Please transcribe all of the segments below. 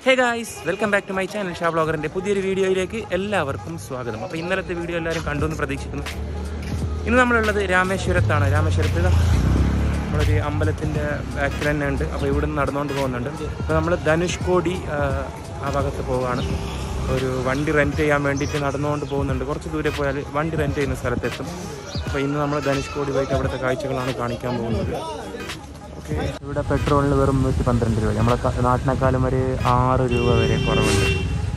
Hey guys welcome back to my channel Sha ബ്ലോഗറിൻ്റെ പുതിയൊരു വീഡിയോയിലേക്ക് എല്ലാവർക്കും സ്വാഗതം അപ്പോൾ ഇന്നലത്തെ വീഡിയോ എല്ലാവരും കണ്ടു എന്ന് പ്രതീക്ഷിക്കുന്നു ഇന്ന് നമ്മളുള്ളത് രാമേശ്വരത്താണ് രാമേശ്വരത്ത് ഇതാ നമ്മളൊരു അമ്പലത്തിൻ്റെ ബാക്കിൽ തന്നെ ഉണ്ട് അപ്പോൾ ഇവിടുന്ന് നടന്നുകൊണ്ട് പോകുന്നുണ്ട് അപ്പോൾ നമ്മൾ ധനുഷ്കോടി ആ, ആ ഭാഗത്ത് പോവുകയാണ് ഒരു വണ്ടി റെൻറ്റ് ചെയ്യാൻ വേണ്ടിയിട്ട് നടന്നുകൊണ്ട് പോകുന്നുണ്ട് കുറച്ച് ദൂരെ പോയാൽ വണ്ടി റെൻറ്റ് ചെയ്യുന്ന സ്ഥലത്തെത്തും അപ്പോൾ ഇന്ന് നമ്മൾ ധനുഷ്കോടി പോയിട്ട് അവിടുത്തെ കാഴ്ചകളാണ് കാണിക്കാൻ പോകുന്നത് ഓക്കെ ഇവിടെ പെട്രോളിന് വെറും നൂറ്റി പന്ത്രണ്ട് രൂപ നമ്മളെ ക- നാട്ടിനേക്കാളും ഒരു ആറ് രൂപ വരെ കുറവുണ്ട്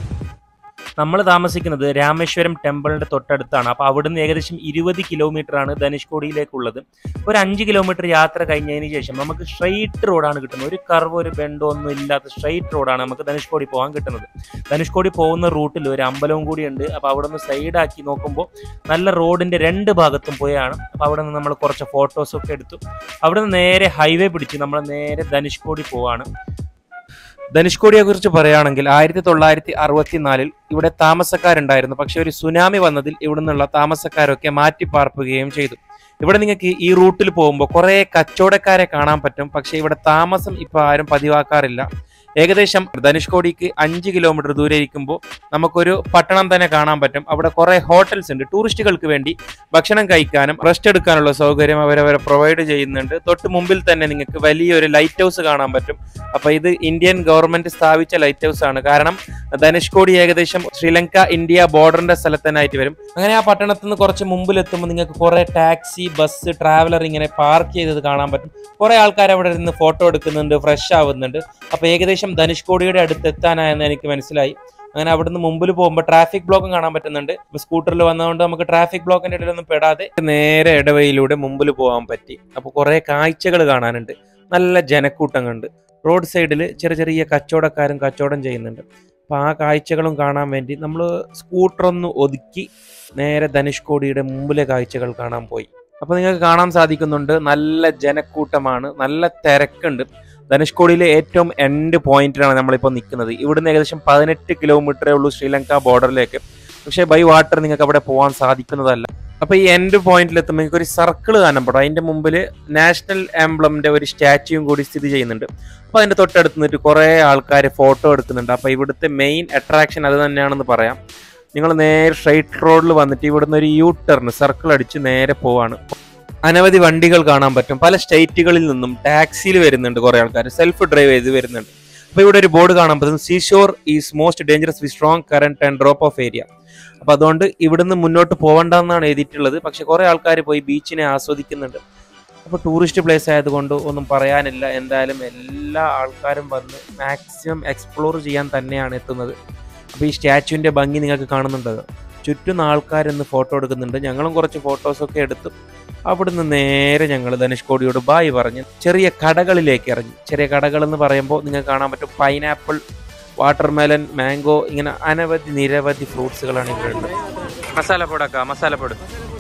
നമ്മൾ താമസിക്കുന്നത് രാമേശ്വരം ടെമ്പിളിന്റെ തൊട്ടടുത്താണ് അപ്പോൾ അവിടുന്ന് ഏകദേശം ഇരുപത് കിലോമീറ്റർ ആണ് ധനുഷ്കോടിയിലേക്കുള്ളത് ഒരു അഞ്ച് കിലോമീറ്റർ യാത്ര കഴിഞ്ഞതിന് ശേഷം നമുക്ക് സ്ട്രെയിറ്റ് റോഡാണ് കിട്ടുന്നത് ഒരു കർവ് ഒരു ബെൻഡോ ഒന്നും ഇല്ലാത്ത സ്ട്രെയിറ്റ് റോഡാണ് നമുക്ക് ധനുഷ്കോടി പോകാൻ കിട്ടുന്നത് ധനുഷ്കോടി പോകുന്ന റൂട്ടിൽ ഒരു അമ്പലവും കൂടിയുണ്ട് അപ്പോൾ അവിടെ നിന്ന് സൈഡാക്കി നോക്കുമ്പോൾ നല്ല റോഡിന്റെ രണ്ട് ഭാഗത്തും പോയാണ് അപ്പോൾ അവിടെ നിന്ന് നമ്മൾ കുറച്ച് ഫോട്ടോസൊക്കെ എടുത്തു അവിടെ നിന്ന് നേരെ ഹൈവേ പിടിച്ച് നമ്മൾ നേരെ ധനുഷ്കോടി പോവാണ് ധനുഷ്കോടിയെ കുറിച്ച് പറയുകയാണെങ്കിൽ ആയിരത്തി തൊള്ളായിരത്തി അറുപത്തിനാലിൽ ഇവിടെ താമസക്കാരുണ്ടായിരുന്നു പക്ഷെ ഒരു സുനാമി വന്നതിൽ ഇവിടെ നിന്നുള്ള താമസക്കാരൊക്കെ മാറ്റി പാർപ്പിക്കുകയും ചെയ്തു ഇവിടെ നിങ്ങൾക്ക് ഈ റൂട്ടിൽ പോകുമ്പോൾ കുറേ കച്ചവടക്കാരെ കാണാൻ പറ്റും പക്ഷെ ഇവിടെ താമസം ഇപ്പോൾ ആരും പതിവാക്കാറില്ല ഏകദേശം ധനുഷ്കോടിക്ക് അഞ്ച് കിലോമീറ്റർ ദൂരെ ഇരിക്കുമ്പോൾ നമുക്കൊരു പട്ടണം തന്നെ കാണാൻ പറ്റും അവിടെ കുറേ ഹോട്ടൽസ് ഉണ്ട് ടൂറിസ്റ്റുകൾക്ക് വേണ്ടി ഭക്ഷണം കഴിക്കാനും റെസ്റ്റ് എടുക്കാനുള്ള സൗകര്യം അവരവരെ പ്രൊവൈഡ് ചെയ്യുന്നുണ്ട് തൊട്ട് മുമ്പിൽ തന്നെ നിങ്ങൾക്ക് വലിയൊരു ലൈറ്റ് ഹൗസ് കാണാൻ പറ്റും അപ്പൊ ഇത് ഇന്ത്യൻ ഗവൺമെന്റ് സ്ഥാപിച്ച ലൈറ്റ് ഹൗസ് ആണ് കാരണം ധനുഷ്കോടി ഏകദേശം ശ്രീലങ്ക ഇന്ത്യ ബോർഡറിന്റെ സ്ഥലത്തന്നായിട്ട് വരും അങ്ങനെ ആ പട്ടണത്തിൽ നിന്ന് കുറച്ച് മുമ്പിലെത്തുമ്പോൾ നിങ്ങൾക്ക് കുറെ ടാക്സി ബസ് ട്രാവലർ ഇങ്ങനെ പാർക്ക് ചെയ്തത് കാണാൻ പറ്റും കുറെ ആൾക്കാർ അവിടെ നിന്ന് ഫോട്ടോ എടുക്കുന്നുണ്ട് ഫ്രഷ് ആവുന്നുണ്ട് അപ്പൊ ഏകദേശം ധനുഷ്കോടിയുടെ അടുത്ത് എത്താനായെന്ന് എനിക്ക് മനസ്സിലായി അങ്ങനെ അവിടുന്ന് മുമ്പിൽ പോകുമ്പോൾ ട്രാഫിക് ബ്ലോക്കും കാണാൻ പറ്റുന്നുണ്ട് ഇപ്പൊ സ്കൂട്ടറിൽ വന്നതുകൊണ്ട് നമുക്ക് ട്രാഫിക് ബ്ലോക്കിന്റെ ഇടയിലൊന്നും പെടാതെ നേരെ ഇടവയിലൂടെ മുമ്പിൽ പോകാൻ പറ്റി അപ്പൊ കുറെ കാഴ്ചകൾ കാണാനുണ്ട് നല്ല ജനക്കൂട്ടങ്ങളുണ്ട് റോഡ് സൈഡിൽ ചെറിയ ചെറിയ കച്ചവടക്കാരും കച്ചവടം ചെയ്യുന്നുണ്ട് അപ്പോൾ ആ കാഴ്ചകളും കാണാൻ വേണ്ടി നമ്മൾ സ്കൂട്ടറൊന്ന് ഒതുക്കി നേരെ ധനുഷ്കോടിയുടെ മുമ്പിലെ കാഴ്ചകൾ കാണാൻ പോയി അപ്പോൾ നിങ്ങൾക്ക് കാണാൻ സാധിക്കുന്നുണ്ട് നല്ല ജനക്കൂട്ടമാണ് നല്ല തിരക്കുണ്ട് ധനുഷ്കോടിയിലെ ഏറ്റവും എൻഡ് പോയിന്റിലാണ് നമ്മളിപ്പോൾ നിൽക്കുന്നത് ഇവിടുന്ന് ഏകദേശം പതിനെട്ട് കിലോമീറ്ററേ ഉള്ളൂ ശ്രീലങ്ക ബോർഡറിലേക്ക് പക്ഷേ ബൈ വാട്ടർ നിങ്ങൾക്ക് അവിടെ പോകാൻ സാധിക്കുന്നതല്ല അപ്പോൾ ഈ എൻഡ് പോയിന്റിൽ എത്തുമ്പോൾ നിങ്ങൾക്ക് ഒരു സർക്കിൾ കാണപ്പെടും അതിന്റെ മുമ്പിൽ നാഷണൽ ആംബ്ലമിന്റെ ഒരു സ്റ്റാച്യൂയും കൂടി സ്ഥിതി ചെയ്യുന്നുണ്ട് അപ്പോൾ അതിന്റെ തൊട്ടടുത്ത് നിന്നിട്ട് കുറേ ആൾക്കാർ ഫോട്ടോ എടുക്കുന്നുണ്ട് അപ്പോൾ ഇവിടുത്തെ മെയിൻ അട്രാക്ഷൻ അത് തന്നെയാണെന്ന് പറയാം നിങ്ങൾ നേരെ സ്ട്രൈറ്റ് റോഡിൽ വന്നിട്ട് ഇവിടുന്ന് ഒരു യൂ ടേൺ സർക്കിൾ അടിച്ച് നേരെ പോവാണ് അനവധി വണ്ടികൾ കാണാൻ പറ്റും പല സ്റ്റേറ്റുകളിൽ നിന്നും ടാക്സിയിൽ വരുന്നുണ്ട് കുറേ ആൾക്കാർ സെൽഫ് ഡ്രൈവ് ചെയ്ത് വരുന്നുണ്ട് അപ്പോൾ ഇവിടെ ഒരു ബോർഡ് കാണാൻ പറ്റും seashore is most dangerous with strong current and drop off area അപ്പോൾ അതുകൊണ്ട് ഇവിടുന്ന് മുന്നോട്ട് പോകണ്ടെന്നാണ് എഴുതിയിട്ടുള്ളത് പക്ഷെ കുറേ ആൾക്കാർ പോയി ബീച്ചിനെ ആസ്വദിക്കുന്നുണ്ട് അപ്പോൾ ടൂറിസ്റ്റ് പ്ലേസ് ആയതുകൊണ്ട് ഒന്നും പറയാനില്ല എന്തായാലും എല്ലാ ആൾക്കാരും വന്ന് മാക്സിമം എക്സ്പ്ലോർ ചെയ്യാൻ തന്നെയാണ് എത്തുന്നത് അപ്പോൾ ഈ സ്റ്റാച്ചുവിൻ്റെ ഭംഗി നിങ്ങൾക്ക് കാണുന്നുണ്ട് ചുറ്റും ആൾക്കാരൊന്ന് ഫോട്ടോ എടുക്കുന്നുണ്ട് ഞങ്ങളും കുറച്ച് ഫോട്ടോസൊക്കെ എടുത്തു അവിടുന്ന് നേരെ ഞങ്ങൾ ധനുഷ്കോടിയോട് ബായ് പറഞ്ഞ് ചെറിയ കടകളിലേക്ക് ഇറങ്ങി ചെറിയ കടകൾ എന്ന് പറയുമ്പോൾ നിങ്ങൾക്ക് കാണാൻ പറ്റും പൈനാപ്പിൾ വാട്ടർമെലൻ മാംഗോ ഇങ്ങനെ അനവധി നിരവധി ഫ്രൂട്ട്സുകളാണ് ഇവിടെ ഉള്ളത് മസാലപ്പൊടക്ക മസാലപ്പൊടി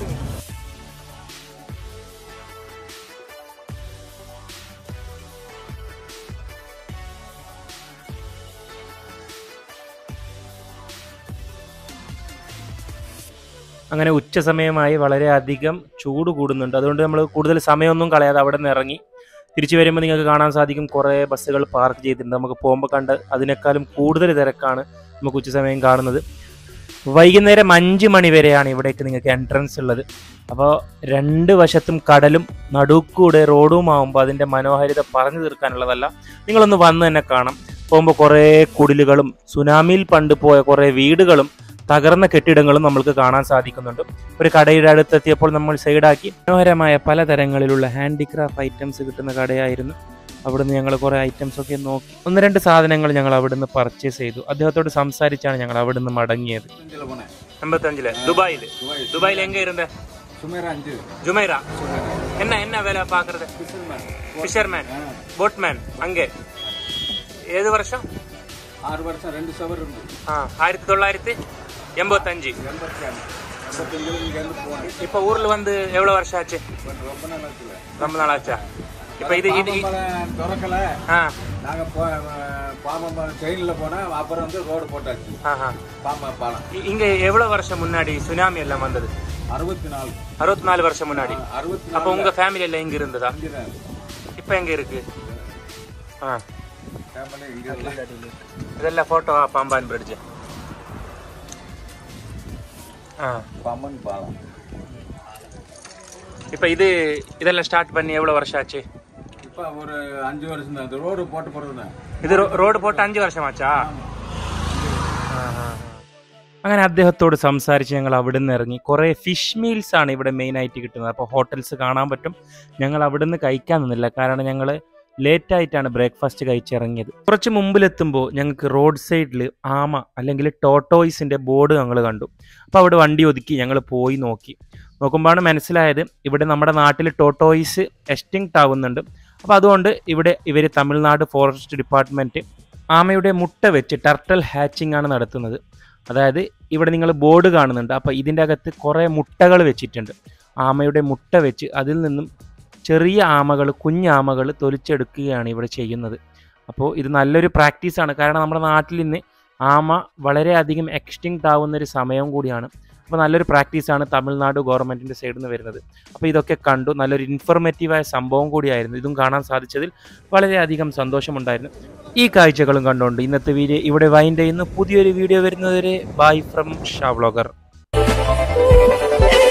അങ്ങനെ ഉച്ച സമയമായി വളരെയധികം ചൂട് കൂടുന്നുണ്ട് അതുകൊണ്ട് നമ്മൾ കൂടുതൽ സമയമൊന്നും കളയാതെ അവിടെ നിന്ന് ഇറങ്ങി തിരിച്ചു വരുമ്പോൾ നിങ്ങൾക്ക് കാണാൻ സാധിക്കും കുറേ ബസ്സുകൾ പാർക്ക് ചെയ്തിട്ടുണ്ട് നമുക്ക് പോകുമ്പോൾ കണ്ട് അതിനേക്കാളും കൂടുതൽ തിരക്കാണ് നമുക്ക് ഉച്ച സമയം കാണുന്നത് വൈകുന്നേരം അഞ്ച് മണി വരെയാണ് ഇവിടേക്ക് നിങ്ങൾക്ക് എൻട്രൻസ് ഉള്ളത് അപ്പോൾ രണ്ട് വശത്തും കടലും നടുക്കൂടെ റോഡും ആകുമ്പോൾ അതിൻ്റെ മനോഹാരിത പറഞ്ഞു തീർക്കാനുള്ളതല്ല നിങ്ങളൊന്ന് വന്ന് തന്നെ കാണാം പോകുമ്പോൾ കുറേ കുടിലുകളും സുനാമിയിൽ പണ്ട് പോയ കുറേ വീടുകളും തകർന്ന കെട്ടിടങ്ങളും നമ്മൾക്ക് കാണാൻ സാധിക്കുന്നുണ്ട് ഒരു കടയുടെ അടുത്തെത്തിയപ്പോൾ നമ്മൾ സൈഡാക്കി മനോഹരമായ പലതരങ്ങളിലുള്ള ഹാൻഡിക്രാഫ്റ്റ് ഐറ്റംസ് കിട്ടുന്ന കടയായിരുന്നു അവിടുന്ന് ഞങ്ങൾ കുറേ ഐറ്റംസ് ഒക്കെ നോക്കി ഒന്ന് രണ്ട് സാധനങ്ങൾ ഞങ്ങൾ അവിടുന്ന് പർച്ചേസ് ചെയ്തു അദ്ദേഹത്തോട് സംസാരിച്ചാണ് ഞങ്ങൾ അവിടുന്ന് മടങ്ങിയത് அஞ்சுல போனேன் എൺപത്തഞ്ചില് ദുബായിൽ துபாய் ദുബായിൽ എങ്ക ഇരുந்த சுமேரா அஞ்சு ஜுமைரா என்ன என்ன வேலை பாக்குறது ஃபிஷர்மேன் ஃபிஷர்மேன் போட்மேன் அங்கே ഏത് വർഷം ஆறு வருஷம் ரெண்டு சவர் இருந்து ആ ആയിരത്തി തൊള്ളായിരത്തി എൺപത്തഞ്ച് எண்பத்தி அஞ்சு எண்பத்தஞ்சுல இங்க இருந்து போனேன் ഇപ്പൊ ഊരിൽ വന്ന് എவ்வளவு വർഷം ആச்சு பட் ரொம்ப நாள் ஆச்சுல ரொம்ப நாள் ஆச்சா இப்ப இது இது இது- பாம்பம்பலம் திறக்கல ஆ நாங்க போ பாம்பம்பலம் ட்ரெயின்ல போனா அப்புறம் வந்து ரோடு போட்டாச்சு ஆஹா. பாம்பா பாலம் இ- இங்க எவ்வளவு வருஷம் முன்னாடி சுனாமி எல்லாம் வந்தது அறுபத்தி நாலு அறுபத்தி நாலு வருஷம் முன்னாடி அறுபத்தி அப்ப நாலு உங்க ஃபேமிலி எல்லாம் இங்க இருந்ததா அஞ்சு தான் இப்ப எங்க இருக்கு ஆ ക്യാമറ ഇല്ല ഇതല്ല ഫോട്ടോ ആ പാമ്പാൻ ബ്രിഡ്ജ് ആ பம்மன் பாலம் இப்போ இது இதெல்லாம் ஸ்டார்ட் பண்ணி எவ்வளோ வருஷம் ஆச்சு இப்போ ஒரு அஞ்சு வருஷம் தான் இந்த ரோடு போட்டு போகிறது தான் ഇത് റോ- റോഡ് പോട്ട് അഞ്ച് വർഷമാച്ചാ അങ്ങനെ അദ്ദേഹത്തോട് സംസാരിച്ച് ഞങ്ങൾ അവിടുന്ന് ഇറങ്ങി കുറേ ഫിഷ് മീൽസ് ആണ് ഇവിടെ മെയിൻ ആയിട്ട് കിട്ടുന്നത് അപ്പോൾ ഹോട്ടൽസ് കാണാൻ പറ്റും ഞങ്ങൾ അവിടുന്ന് കഴിക്കാൻ നിന്നില്ല കാരണം ഞങ്ങൾ ലേറ്റ് ആയിട്ടാണ് ബ്രേക്ക്ഫാസ്റ്റ് കഴിച്ചിറങ്ങിയത് കുറച്ച് മുമ്പിലെത്തുമ്പോൾ ഞങ്ങൾക്ക് റോഡ് സൈഡിൽ ആമ അല്ലെങ്കിൽ ടോട്ടോയ്സിൻ്റെ ബോർഡ് ഞങ്ങൾ കണ്ടു അപ്പോൾ അവിടെ വണ്ടി ഒതുക്കി ഞങ്ങൾ പോയി നോക്കി നോക്കുമ്പോഴാണ് മനസ്സിലായത് ഇവിടെ നമ്മുടെ നാട്ടിൽ ടോട്ടോയ്സ് എക്സ്റ്റിങ്ക്റ്റ് ആവുന്നുണ്ട് അപ്പോൾ അതുകൊണ്ട് ഇവിടെ ഇവർ തമിഴ്നാട് ഫോറസ്റ്റ് ഡിപ്പാർട്ട്മെൻറ്റ് ആമയുടെ മുട്ട വെച്ച് ടർട്ടൽ ഹാച്ചിങ് ആണ് നടത്തുന്നത് അതായത് ഇവിടെ നിങ്ങൾ ബോർഡ് കാണുന്നുണ്ട് അപ്പോൾ ഇതിൻ്റെ അകത്ത് കുറേ മുട്ടകൾ വെച്ചിട്ടുണ്ട് ആമയുടെ മുട്ട വെച്ച് അതിൽ നിന്നും ചെറിയ ആമകൾ കുഞ്ഞാമകൾ തൊലിച്ചെടുക്കുകയാണ് ഇവിടെ ചെയ്യുന്നത് അപ്പോൾ ഇത് നല്ലൊരു പ്രാക്ടീസാണ് കാരണം നമ്മുടെ നാട്ടിൽ ഇന്ന് ആമ വളരെയധികം എക്സ്റ്റിങ്ക്റ്റ് ആവുന്ന ഒരു സമയം കൂടിയാണ് അപ്പോൾ നല്ലൊരു പ്രാക്ടീസാണ് തമിഴ്നാട് ഗവൺമെൻറ്റിൻ്റെ സൈഡിൽ നിന്ന് വരുന്നത് അപ്പോൾ ഇതൊക്കെ കണ്ടു നല്ലൊരു ഇൻഫർമേറ്റീവായ സംഭവം കൂടിയായിരുന്നു ഇതും കാണാൻ സാധിച്ചതിൽ വളരെയധികം സന്തോഷമുണ്ടായിരുന്നു ഈ കാഴ്ചകളും കണ്ടുകൊണ്ട് ഇന്നത്തെ വീഡിയോ ഇവിടെ വൈൻഡ് ചെയ്യുന്നു പുതിയൊരു വീഡിയോ വരുന്നതുവരെ bye from Sha vlogger Thank you.